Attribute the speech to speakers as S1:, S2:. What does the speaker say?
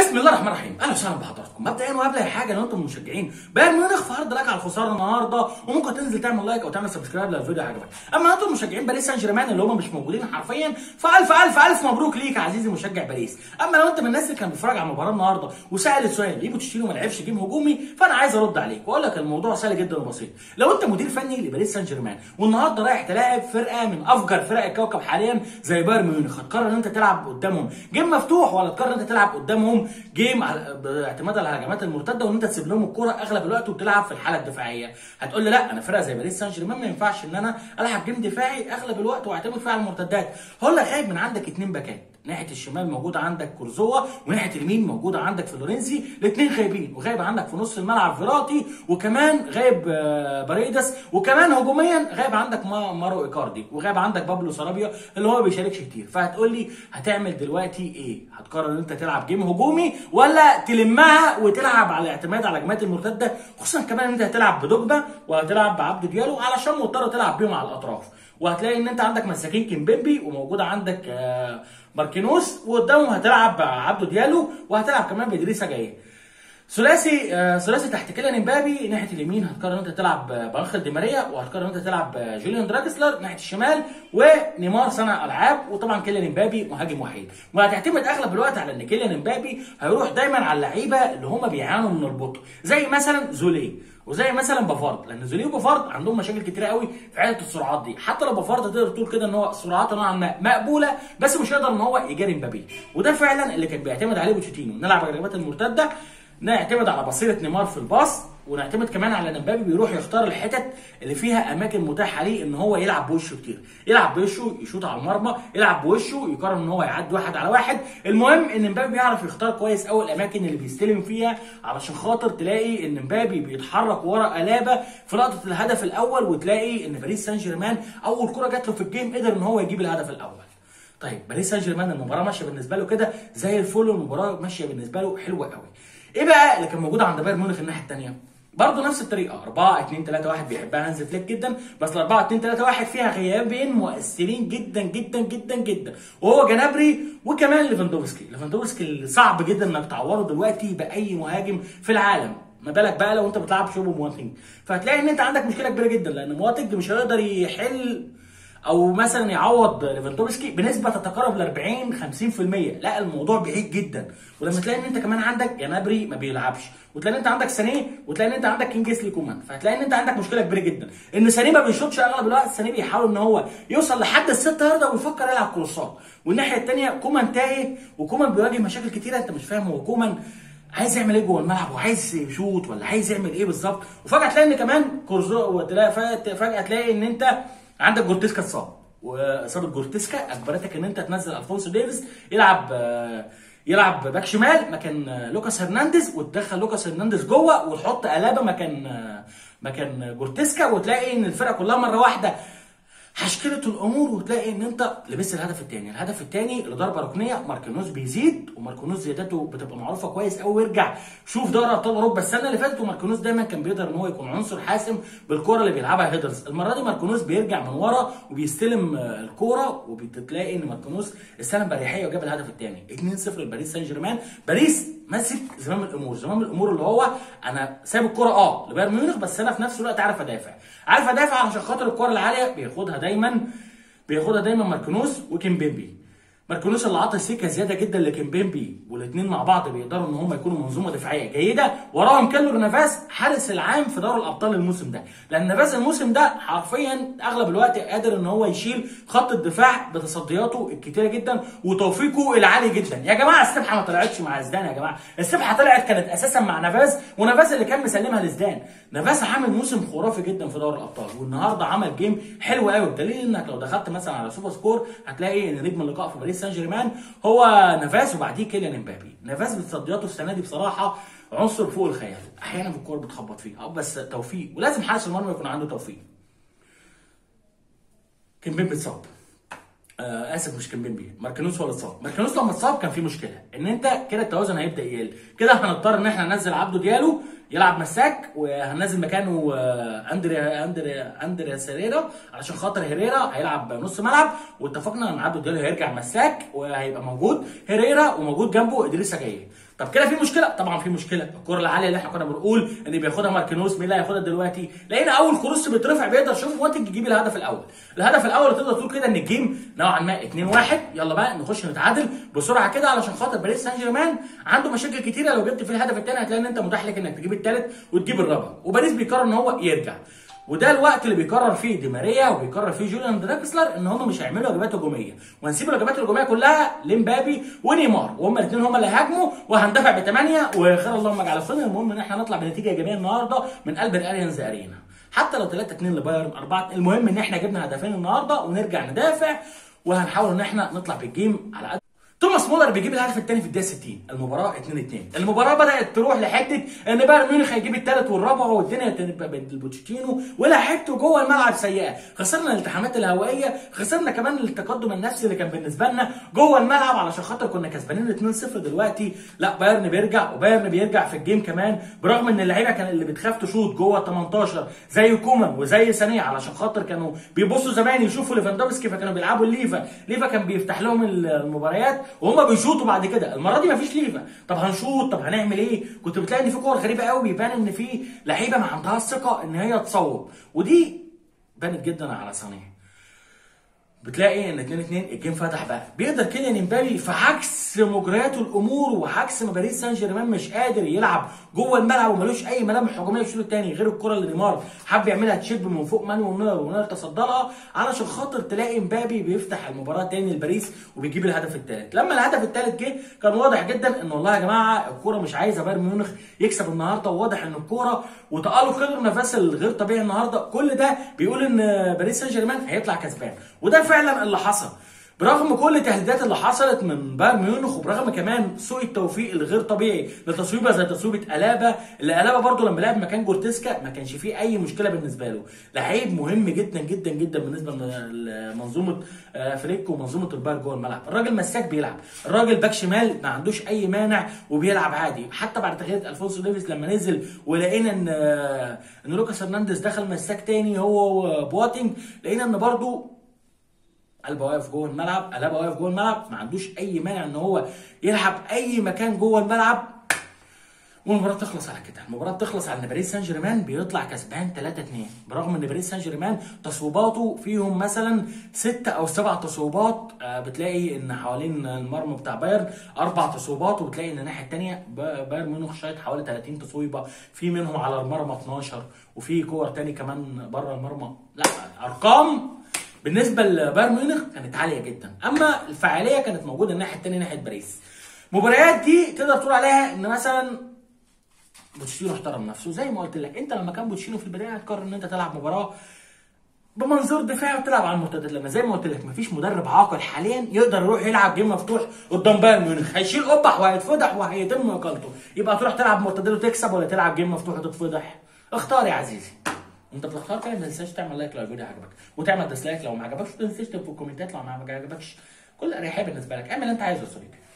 S1: بسم الله الرحمن الرحيم اهلا وسهلا بحضراتكم مبدئيا وقبل اي حاجه لو انتم مشجعين بايرن ميونخ في عرض لك على الخساره النهارده وممكن تنزل تعمل لايك او تعمل سبسكرايب لو الفيديو عجبك اما انتم مشجعين باريس سان جيرمان اللي هم مش موجودين حرفيا فالف الف الف مبروك ليك يا عزيزي مشجع باريس اما لو انت من الناس اللي كان بيتفرج على المباراه النهارده وسال السؤال ليه بوتشينو ما لعبش جيم هجومي فانا عايز ارد عليك واقول لك الموضوع سهل جدا وبسيط لو انت مدير فني لباريس سان جيرمان والنهارده رايح تلاعب فرقه من افجر فرق الكوكب حاليا زي بايرن ميونخ هتقرر ان انت تلعب قدامهم جيم مفتوح ولا تقرر ان انت تلعب قدامهم جيم على- باعتماد على الهجمات المرتده وان انت تسيب لهم الكوره اغلب الوقت وتلعب في الحاله الدفاعيه هتقول لي لا انا فرقه زي باريس سان جيرمان ما ينفعش ان انا العب جيم دفاعي اغلب الوقت واعتمد فيه على المرتدات هقول لك خايف من عندك اتنين باكات ناحيه الشمال موجود عندك كورزوا وناحيه اليمين موجود عندك فلورنسي الاثنين غايبين وغايب عندك في نص الملعب فيراتي وكمان غايب آه، باريدس وكمان هجوميا غايب عندك ما- مارو ايكاردي وغايب عندك بابلو سارابيا اللي هو ما بيشاركش كتير فهتقول لي هتعمل دلوقتي ايه هتقرر ان انت تلعب جيم هجومي ولا تلمها وتلعب على الاعتماد على الهجمات المرتده خصوصا كمان ان انت هتلعب بدوجبا وهتلعب بعبد ديالو علشان مضطر تلعب بيهم على الاطراف وهتلاقي ان انت عندك مساكين كيمبيمبي وموجود عندك آه، ماركينوس وقدامهم هتلعب عبدو ديالو وهتلعب كمان بادريسا جايه ثلاثي آه، ثلاثي تحت كيليان امبابي ناحيه اليمين هتقرر ان انت تلعب آه، بانخل دي ماريا وهتقرر ان انت تلعب آه، جوليان دراكسلر ناحيه الشمال ونيمار صانع العاب وطبعا كيليان امبابي مهاجم وحيد وهتعتمد اغلب الوقت على ان كيليان امبابي هيروح دايما على اللعيبه اللي هم بيعانوا من البطء زي مثلا زولي وزي مثلا بافارد لان زولي وبافارد عندهم مشاكل كتيره قوي في حته السرعات دي حتى لو بافارد تقدر تقول كده ان هو سرعته نوعا ما مقبوله بس مش هيقدر ان هو يجاري امبابي وده فعلا اللي كان بيعتمد عليه بوتشيتينو نلعب على الهجمات المرتده نعتمد على بصيره نيمار في الباص ونعتمد كمان على ان امبابي بيروح يختار الحتت اللي فيها اماكن متاحه ليه ان هو يلعب بوشه كتير يلعب بوشه يشوط على المرمى يلعب بوشه يقرر ان هو يعدي واحد على واحد المهم ان امبابي بيعرف يختار كويس قوي الاماكن اللي بيستلم فيها علشان خاطر تلاقي ان امبابي بيتحرك ورا الابا في لقطه الهدف الاول وتلاقي ان باريس سان جيرمان اول كره جات له في الجيم قدر ان هو يجيب الهدف الاول طيب باريس سان جيرمان المباراه ماشيه بالنسبه له كده زي الفل والمباراه ماشيه بالنسبه له حلوه قوي ايه بقى اللي كان موجود عند بايرن ميونخ الناحيه الثانيه برضه نفس الطريقه 4 2 3 1 بيحبها هانز فليك جدا بس ال 4 2 3 1 فيها غيابين مؤثرين جدا جدا جدا جدا وهو جنابري وكمان ليفاندوفسكي ليفاندوفسكي اللي صعب جدا انك تعوره دلوقتي باي مهاجم في العالم ما بالك بقى لو انت بتلعب شوبو مواتنج فهتلاقي ان انت عندك مشكله كبيره جدا لان مواتنج مش هيقدر يحل او مثلا يعوض ليفاندوفسكي بنسبه تتقارب ل 40 50% لا الموضوع بعيد جدا ولما تلاقي ان انت كمان عندك جنابري ما بيلعبش وتلاقي ان انت عندك سانيه وتلاقي ان انت عندك كينجسلي كومان فهتلاقي ان انت عندك مشكله كبيره جدا ان سانيه ما بيشوطش اغلب الوقت سانيه بيحاول ان هو يوصل لحد الست يارده ويفكر يلعب كروسات والناحيه الثانيه كومان تايه وكومان بيواجه مشاكل كتيره انت مش فاهم هو كومان عايز يعمل ايه جوه الملعب وعايز يشوط ولا عايز يعمل ايه بالظبط وفجاه تلاقي ان كمان كورزو وتلاقي فجاه فجأة تلاقي ان انت عندك جورتيسكا اتصاب واصابه جورتيسكا اجبرتك ان انت تنزل الفونسو ديفيز يلعب آه، يلعب باك شمال مكان آه، لوكاس هرنانديز وتدخل لوكاس هرنانديز جوه وتحط الابا مكان آه، مكان جورتيسكا وتلاقي ان الفرقه كلها مره واحده هشكلت الامور وتلاقي ان انت لبست الهدف الثاني، الهدف الثاني لضربه ركنيه ماركينوس بيزيد وماركينوس زيادته بتبقى معروفه كويس قوي ويرجع شوف دوري ابطال اوروبا السنه اللي فاتت وماركينوس دايما كان بيقدر ان هو يكون عنصر حاسم بالكوره اللي بيلعبها هيدرز، المره دي ماركينوس بيرجع من ورا وبيستلم آه، الكوره وبتلاقي ان ماركينوس استلم باريحيه وجاب الهدف الثاني 2-0 لباريس سان جيرمان، باريس ماسك زمام الامور، زمام الامور اللي هو انا سايب الكوره اه لبايرن ميونخ بس انا في نفس الوقت عارف ادافع، عارف ادافع علشان خاطر الكوره العاليه بياخدها دايما بياخدها دايما ماركينوس وكيمبيمبي ماركينوس اللي عاطي سكه زياده جدا لكيمبيمبي والاثنين مع بعض بيقدروا ان هم يكونوا منظومه دفاعيه جيده وراهم كيلور نافاس حارس العام في دوري الابطال الموسم ده لان نافاس الموسم ده حرفيا اغلب الوقت قادر ان هو يشيل خط الدفاع بتصدياته الكتيره جدا وتوفيقه العالي جدا يا جماعه السبحه ما طلعتش مع زدان يا جماعه السبحه طلعت كانت اساسا مع نافاس ونافاس اللي كان مسلمها لزدان نافاس عامل موسم خرافي جدا في دوري الابطال والنهارده عمل جيم حلو قوي بدليل انك لو دخلت مثلا على سوبر سكور هتلاقي ان نجم اللقاء في باريس سان جيرمان هو نافاس وبعديه كيليان امبابي نافاس بتصدياته السنه دي بصراحه عنصر فوق الخيال احيانا في الكوره بتخبط فيه اه بس توفيق ولازم حارس المرمى يكون عنده توفيق كيمبيمبي اتصاب آه اسف مش كيمبيمبي ماركينوس هو اللي اتصاب ماركينوس لما اتصاب كان في مشكله ان انت كده التوازن هيبدا يقل كده هنضطر ان احنا ننزل عبده ديالو يلعب مساك وهننزل مكانه آه، اندريا اندريا اندريا سيريرا علشان خاطر هيريرا هيلعب نص ملعب واتفقنا ان عبده ديالو هيرجع مساك وهيبقى موجود هيريرا وموجود جنبه ادريسا جاي طب كده في مشكله طبعا في مشكله الكره العاليه اللي احنا كنا بنقول ان بياخدها ماركينوس مين اللي هياخدها دلوقتي لقينا اول كروس بيترفع بيقدر شوف مواتنج يجيب الهدف الاول الهدف الاول تقدر تقول كده ان الجيم نوعا ما 2 1 يلا بقى نخش نتعادل بسرعه كده علشان خاطر باريس سان جيرمان عنده مشاكل كتيره لو جبت في الهدف الثاني هتلاقي ان انت متاح لك انك تجيب الثالث وتجيب الرابع وباريس بيقرر ان هو يرجع وده الوقت اللي بيقرر فيه دي ماريا وبيقرر فيه جوليان دراكسلر ان هم مش هيعملوا هجمات هجوميه وهنسيب الهجمات الهجوميه كلها لمبابي ونيمار وهم الاثنين هم اللي هيهاجموا وهندفع بثمانيه وخير اللهم اجعل الخير المهم ان احنا نطلع بنتيجه ايجابيه النهارده من قلب الاليانز ارينا حتى لو 3 2 لبايرن 4 المهم ان احنا جبنا هدفين النهارده ونرجع ندافع وهنحاول ان احنا نطلع بالجيم على قد توماس مولر بيجيب الهدف الثاني في الدقيقه 60 المباراه 2 2 المباراه بدات تروح لحته ان بايرن ميونخ هيجيب الثالث والرابع والدنيا تبقى بين البوتشيتينو ولعبته جوه الملعب سيئه خسرنا الالتحامات الهوائيه خسرنا كمان التقدم النفسي اللي كان بالنسبه لنا جوه الملعب علشان خاطر كنا كسبانين 2-0 دلوقتي لا بايرن بيرجع وبايرن بيرجع في الجيم كمان برغم ان اللعيبه كان اللي بتخاف تشوط جوه 18 زي كومان وزي سانيه علشان خاطر كانوا بيبصوا زمان يشوفوا ليفاندوفسكي فكانوا بيلعبوا الليفا ليفا كان بيفتح لهم المباريات وهم بيشوطوا بعد كده المره دي مفيش ليفا طب هنشوط طب هنعمل ايه كنت بتلاقي ان في كور غريبه قوي بيبان ان في لعيبه ما عندها الثقه ان هي تصوب ودي بانت جدا على صانيه بتلاقي ان 2 2 الجيم فتح بقى بيقدر كيليان امبابي في عكس مجريات الامور وعكس ما باريس سان جيرمان مش قادر يلعب جوه الملعب وملوش اي ملامح هجوميه في الشوط الثاني غير الكره اللي نيمار حب يعملها تشيب من فوق مانويل نوير ونوير تصدى لها علشان خاطر تلاقي امبابي بيفتح المباراه تاني لباريس وبيجيب الهدف الثالث لما الهدف الثالث جه كان واضح جدا ان والله يا جماعه الكوره مش عايزه بايرن ميونخ يكسب النهارده وواضح ان الكوره وتالق قدر النفس الغير طبيعي النهارده كل ده بيقول ان باريس سان جيرمان هيطلع كسبان وده فعلا اللي حصل برغم كل التهديدات اللي حصلت من بايرن ميونخ وبرغم كمان سوء التوفيق الغير طبيعي لتصويبه زي تصويبه الابا اللي الابا برده لما لعب مكان جورتيسكا ما كانش فيه اي مشكله بالنسبه له لعيب مهم جدا جدا جدا بالنسبه لمنظومه فريق ومنظومه البايرن جوه الملعب الراجل مساك بيلعب الراجل باك شمال ما عندوش اي مانع وبيلعب عادي حتى بعد تغيير الفونسو ديفيس لما نزل ولقينا ان ان لوكاس هرنانديز دخل مساك تاني هو وبواتينج لقينا ان برده قلبه واقف جوه الملعب قلبه واقف جوه الملعب ما عندوش اي مانع ان هو يلعب اي مكان جوه الملعب والمباراه تخلص على كده المباراه بتخلص على ان باريس سان جيرمان بيطلع كسبان 3 2 برغم ان باريس سان جيرمان تصويباته فيهم مثلا ست او سبع تصويبات آه بتلاقي ان حوالين المرمى بتاع بايرن اربع تصويبات وبتلاقي ان الناحيه الثانيه بايرن ميونخ شايط حوالي 30 تصويبه في منهم على المرمى 12 وفي كور تاني كمان بره المرمى لا ارقام بالنسبه لبايرن ميونخ كانت عاليه جدا اما الفعاليه كانت موجوده الناحيه الثانيه ناحيه باريس المباريات دي تقدر تقول عليها ان مثلا بوتشينو احترم نفسه زي ما قلت لك انت لما كان بوتشينو في البدايه هتقرر ان انت تلعب مباراه بمنظور دفاعي وتلعب على المرتدات لان زي ما قلت لك مفيش مدرب عاقل حاليا يقدر يروح يلعب جيم مفتوح قدام بايرن ميونخ هيشيل قبح وهيتفضح وهيتم اقالته يبقى تروح تلعب مرتدات وتكسب ولا تلعب جيم مفتوح وتتفضح اختار يا عزيزي انت بتختار كده ما تنساش تعمل لايك لو الفيديو عجبك وتعمل ديسلايك لو ما عجبكش وما تنساش تكتب في الكومنتات لو ما عجبكش كل اريحيه بالنسبه لك اعمل اللي انت عايزه يا صديقي